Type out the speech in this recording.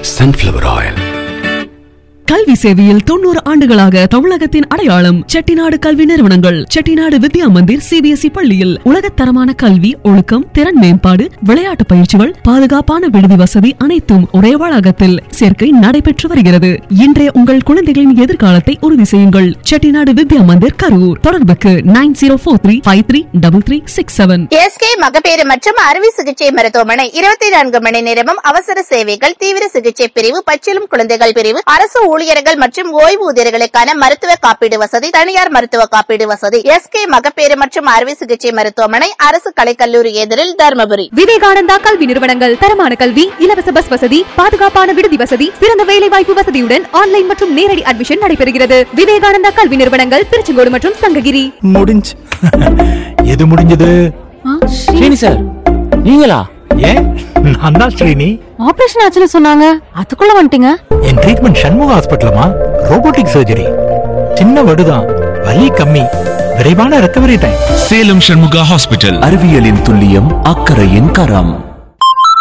sunflower oil கல்வி சேவையில் தொண்ணூறு ஆண்டுகளாக தமிழகத்தின் அடையாளம் செட்டிநாடு கல்வி நிறுவனங்கள் செட்டிநாடு வித்யா மந்திர் சிபிஎஸ்இ பள்ளியில் உலகத்தரமான கல்வி ஒழுக்கம் திறன் மேம்பாடு விளையாட்டு பயிற்சிகள் பாதுகாப்பான விடுதி வசதி அனைத்தும் ஒரே வளாகத்தில் சேர்க்கை நடைபெற்று வருகிறது இன்றைய உங்கள் குழந்தைகளின் எதிர்காலத்தை உறுதி செய்யுங்கள் செட்டிநாடு வித்யா மந்திர் கரூர் தொடர்புக்கு nine zero four three five three double three six seven SK மகப்பேறு மற்றும் அறுவை சிகிச்சை மருத்துவமனை இருபத்தி நான்கு மணி நேரமும் அவசர சேவைகள் தீவிர சிகிச்சை பிரிவு பச்சிலும் குழந்தைகள் பிரிவு அரசு ஊழியர்கள் மற்றும் ஓய்வூதியர்களுக்கான மருத்துவ காப்பீடு வசதி தனியார் மருத்துவ காப்பீடு வசதி எஸ்கே மகப்பேறு மற்றும் அறுவை சிகிச்சை மருத்துவமனை அரசு கலைக்கல்லூரி எதிரில் தருமபுரி விவேகானந்தா கல்வி நிறுவனங்கள் தரமான கல்வி இலவச பஸ் வசதி பாதுகாப்பான விடுதி வசதி சிறந்த வேலை வாய்ப்பு வசதியுடன் ஆன்லைன் மற்றும் நேரடி அட்மிஷன் நடைபெறுகிறது விவேகானந்தா கல்வி நிறுவனங்கள் திருச்செங்கோடு மற்றும் சங்ககிரி முடிஞ்சு எது முடிஞ்சது ஸ்ரீனி சார் நீங்களா ஏன் நான் தான் ஸ்ரீனி ஆபரேஷன் ஆச்சுன்னு சொன்னாங்க அதுக்குள்ள வந்துட்டீங்க என் ட்ரீட்மெண்ட் சண்முக ஹாஸ்பிட்டலமா ரோபோட்டிக் சர்ஜரி சின்ன வடுதான் வலி கம்மி விரைவான recovery time Salem Shanmuga hospital அறிவியலின் துல்லியம் அக்கறையின் கரம்